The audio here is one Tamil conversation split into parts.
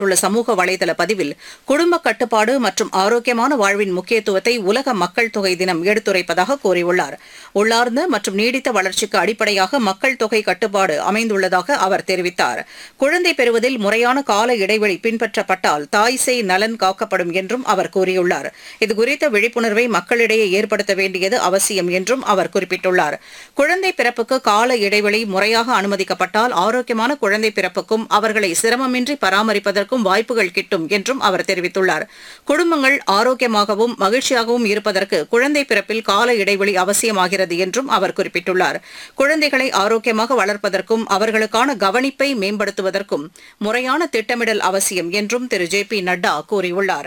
உள்ள சமூக வலைதள பதிவில் குடும்ப கட்டுப்பாடு மற்றும் ஆரோக்கியமான வாழ்வின் முக்கியத்துவத்தை உலக மக்கள் தொகை தினம் எடுத்துரைப்பதாக கூறியுள்ளார் உள்ளார்ந்த மற்றும் நீடித்த வளர்ச்சிக்கு அடிப்படையாக மக்கள் தொகை கட்டுப்பாடு அமைந்துள்ளதாக அவர் தெரிவித்தார் குழந்தை பெறுவதில் முறையான கால இடைவெளி பின்பற்றப்பட்டால் தாய் சேய் நலன் காக்கப்படும் என்றும் அவர் கூறியுள்ளார் இதுகுறித்த விழிப்புணர்வை மக்களிடையே ஏற்படுத்த வேண்டியது அவசியம் என்றும் அவர் குறிப்பிட்டுள்ளார் குழந்தை பிறப்புக்கு கால இடைவெளி முறையாக அனுமதிக்கப்பட்டால் ஆரோக்கியமான குழந்தை பிறப்புக்கும் அவர்களை சிரமமின்றி பராமரிப்பதற்கும் வாய்ப்புகள் கிட்டும் என்றும் அவர் தெரிவித்துள்ளார் குடும்பங்கள் ஆரோக்கியமாகவும் மகிழ்ச்சியாகவும் இருப்பதற்கு குழந்தை பிறப்பில் கால இடைவெளி அவசியமாகிறது என்றும் அவர் குறிப்பிட்டுள்ளார் குழந்தைகளை ஆரோக்கியமாக வளர்ப்பதற்கும் அவர்களுக்கான கவனிப்பை மேம்படுத்துவதற்கும் முறையான திட்டமிடல் அவசியம் என்றும் திரு ஜே பி நட்டா கூறியுள்ளார்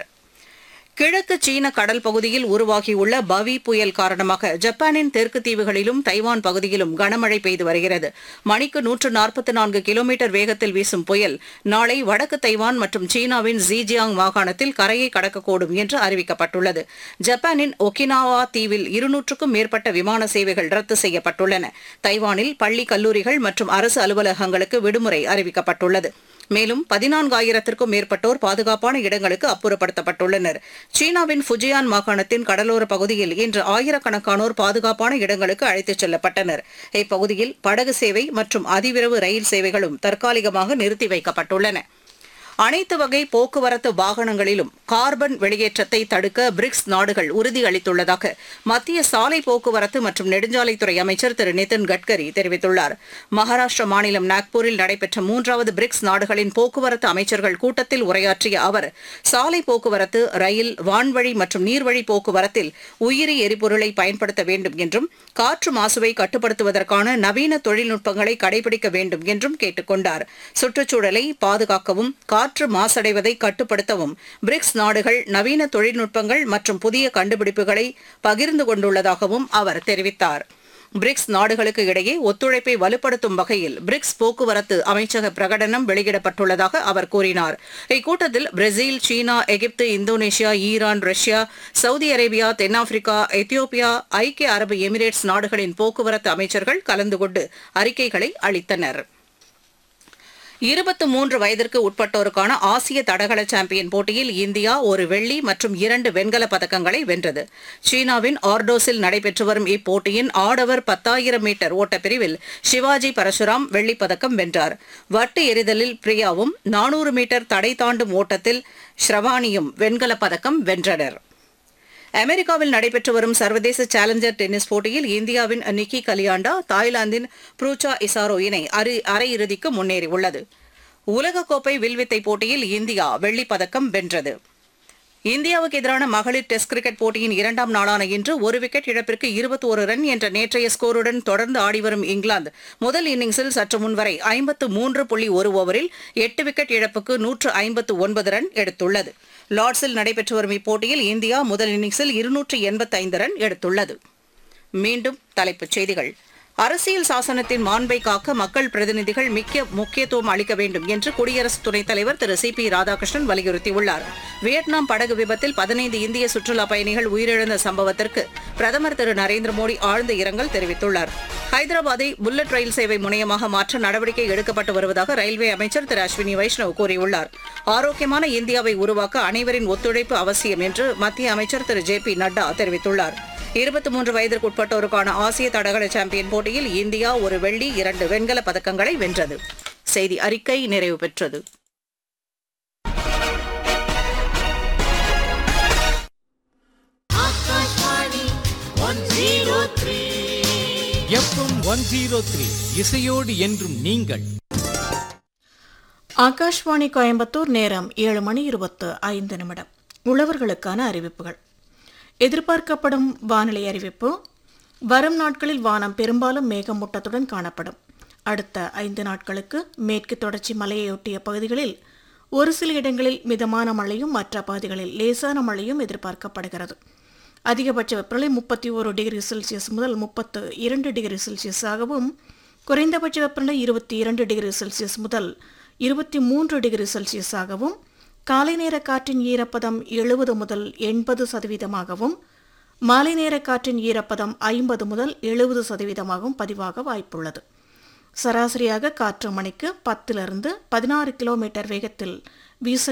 கிழக்கு சீன கடல் பகுதியில் உருவாகியுள்ள பவி புயல் காரணமாக ஜப்பானின் தெற்கு தீவுகளிலும் தைவான் பகுதியிலும் கனமழை பெய்து வருகிறது மணிக்கு நூற்று நாற்பத்தி நான்கு கிலோமீட்டர் வேகத்தில் வீசும் புயல் நாளை வடக்கு தைவான் மற்றும் சீனாவின் ஜீஜியாங் மாகாணத்தில் கரையை கடக்கக்கூடும் என்று அறிவிக்கப்பட்டுள்ளது ஜப்பானின் ஒகினாவா தீவில் இருநூற்றுக்கும் மேற்பட்ட விமான சேவைகள் ரத்து செய்யப்பட்டுள்ளன தைவானில் பள்ளி கல்லூரிகள் மற்றும் அரசு அலுவலகங்களுக்கு விடுமுறை அறிவிக்கப்பட்டுள்ளது மேலும் பதினான்காயிரத்திற்கும் மேற்பட்டோர் பாதுகாப்பான இடங்களுக்கு அப்புறப்படுத்தப்பட்டுள்ளனர் சீனாவின் ஃபுஜியான் மாகாணத்தின் கடலோர பகுதியில் இன்று ஆயிரக்கணக்கானோர் பாதுகாப்பான இடங்களுக்கு அழைத்துச் செல்லப்பட்டனர் இப்பகுதியில் படகு சேவை மற்றும் அதிவிரைவு ரயில் சேவைகளும் தற்காலிகமாக நிறுத்தி வைக்கப்பட்டுள்ளன அனைத்து வகை போக்குவரத்து வாகனங்களிலும் கார்பன் வெளியேற்றத்தை தடுக்க பிரிக்ஸ் நாடுகள் உறுதியளித்துள்ளதாக மத்திய சாலை போக்குவரத்து மற்றும் நெடுஞ்சாலைத்துறை அமைச்சர் திரு நிதின் கட்கரி தெரிவித்துள்ளார் மகாராஷ்டிர மாநிலம் நாக்பூரில் நடைபெற்ற மூன்றாவது பிரிக்ஸ் நாடுகளின் போக்குவரத்து அமைச்சர்கள் கூட்டத்தில் உரையாற்றிய அவர் சாலை போக்குவரத்து ரயில் வான்வழி மற்றும் நீர்வழி போக்குவரத்தில் உயிரி எரிபொருளை பயன்படுத்த வேண்டும் என்றும் காற்று மாசுவை கட்டுப்படுத்துவதற்கான நவீன தொழில்நுட்பங்களை கடைபிடிக்க வேண்டும் என்றும் கேட்டுக் கொண்டார் சுற்றுச்சூழலை பாதுகாக்கவும் காற்று மாசடைவதை கட்டுப்படுத்தவும் பிரிக்ஸ் நாடுகள் நவீன தொழில்நுட்பங்கள் மற்றும் புதிய கண்டுபிடிப்புகளை பகிர்ந்து கொண்டுள்ளதாகவும் அவர் தெரிவித்தார் பிரிக்ஸ் நாடுகளுக்கு இடையே ஒத்துழைப்பை வலுப்படுத்தும் வகையில் பிரிக்ஸ் போக்குவரத்து அமைச்சக பிரகடனம் வெளியிடப்பட்டுள்ளதாக அவர் கூறினார் இக்கூட்டத்தில் Brazil China Egypt Indonesia Iran Russia Saudi Arabia தென்னாப்பிரிக்கா எத்தியோப்பியா ஐக்கிய அரபு எமிரேட்ஸ் நாடுகளின் போக்குவரத்து அமைச்சர்கள் கலந்து கொண்டு அறிக்கைகளை அளித்தனா் இருபத்து மூன்று வயதிற்கு உட்பட்டோருக்கான ஆசிய தடகள சாம்பியன் போட்டியில் இந்தியா ஒரு வெள்ளி மற்றும் இரண்டு வெண்கலப் பதக்கங்களை வென்றது சீனாவின் ஆர்டோஸில் நடைபெற்று வரும் இப்போட்டியின் ஆடவர் பத்தாயிரம் மீட்டர் ஓட்டப்பிரிவில் சிவாஜி பரசுராம் வெள்ளிப் பதக்கம் வென்றார் வட்டு எறிதலில் பிரியாவும் நானூறு மீட்டர் தடை தாண்டும் ஓட்டத்தில் ஸ்ரவானியும் வெண்கலப் பதக்கம் வென்றனர் அமெரிக்காவில் நடைபெற்று வரும் சர்வதேச சேலஞ்சர் டென்னிஸ் போட்டியில் இந்தியாவின் நிக்கி கலியாண்டா தாய்லாந்தின் ப்ரூச்சா இசாரோ இணை அரை- அரையிறுதிக்கு முன்னேறியுள்ளது உலகக்கோப்பை வில்வித்தை போட்டியில் இந்தியா வெள்ளிப் பதக்கம் வென்றது இந்தியாவுக்கு எதிரான மகளிர் டெஸ்ட் கிரிக்கெட் போட்டியின் இரண்டாம் நாளான இன்று ஒரு விக்கெட் இழப்பிற்கு 21 ரன் என்ற நேற்றைய ஸ்கோருடன் தொடர்ந்து ஆடிவரும் இங்கிலாந்து முதல் இன்னிங்ஸில் சற்று முன்வரை ஐம்பத்து மூன்று புள்ளி ஒரு ஓவரில் எட்டு விக்கெட் இழப்புக்கு நூற்று ஐம்பத்து ஒன்பது ரன் எடுத்துள்ளது லார்ட்ஸில் நடைபெற்று வரும் இப்போட்டியில் இந்தியா முதல் இன்னிங்ஸில் இருநூற்று எண்பத்தைந்து ரன் எடுத்துள்ளது மீண்டும் தலைப்புச் செய்திகள் அரசியல் சாசனத்தின் மாண்பை காக்க மக்கள் பிரதிநிதிகள் மிக்க முக்கியத்துவம் அளிக்க வேண்டும் என்று குடியரசு துணைத் தலைவர் திரு சி பி ராதாகிருஷ்ணன் வலியுறுத்தியுள்ளார் வியட்நாம் படகு விபத்தில் பதினைந்து இந்திய சுற்றுலா பயணிகள் உயிரிழந்த சம்பவத்திற்கு பிரதமர் திரு நரேந்திர மோடி ஆழ்ந்த இரங்கல் தெரிவித்துள்ளார் ஹைதராபாத்தை புல்லட் ரயில் சேவை முனையமாக மாற்ற நடவடிக்கை எடுக்கப்பட்டு வருவதாக ரயில்வே அமைச்சர் திரு அஸ்வினி வைஷ்ணவ் கூறியுள்ளார் ஆரோக்கியமான இந்தியாவை உருவாக்க அனைவரின் ஒத்துழைப்பு அவசியம் என்று மத்திய அமைச்சர் திரு ஜே பி நட்டா தெரிவித்துள்ளார் இருபத்தி மூன்று வயதிற்கு உட்பட்டோருக்கான ஆசிய தடகள சாம்பியன் போட்டியில் இந்தியா ஒரு வெள்ளி இரண்டு வெண்கலப் பதக்கங்களை வென்றது செய்தி அறிக்கை நிறைவு பெற்றது Akashvani one zero three FM one zero three இசையோடு என்றும் நீங்கள் ஆகாஷ்வாணி கோயம்புத்தூர் நேரம் ஏழு மணி இருபத்து ஐந்து நிமிடம் உழவர்களுக்கான அறிவிப்புகள் எதிர்பார்க்கப்படும் வானிலை அறிவிப்பு வரும் நாட்களில் வானம் பெரும்பாலும் மேகமூட்டத்துடன் காணப்படும் அடுத்த ஐந்து நாட்களுக்கு மேற்கு தொடர்ச்சி மலையையொட்டிய பகுதிகளில் ஒரு சில இடங்களில் மிதமான மழையும் மற்ற பகுதிகளில் லேசான மழையும் எதிர்பார்க்கப்படுகிறது அதிகபட்ச வெப்பநிலை முப்பத்தி ஒரு டிகிரி செல்சியஸ் முதல் முப்பத்து இரண்டு டிகிரி செல்சியஸாகவும் குறைந்தபட்ச வெப்பநிலை இருபத்தி இரண்டு டிகிரி செல்சியஸ் முதல் இருபத்தி மூன்று டிகிரி செல்சியஸாகவும் காலை நேர காற்றின் ஈரப்பதம் எழுபது முதல் எண்பது சதவீதமாகவும் மாலை நேர காற்றின் ஈரப்பதம் ஐம்பது முதல் எழுபது சதவீதமாகவும் பதிவாக வாய்ப்புள்ளது சராசரியாக காற்று மணிக்கு பத்திலிருந்து பதினாறு கிலோமீட்டர் வேகத்தில் வீச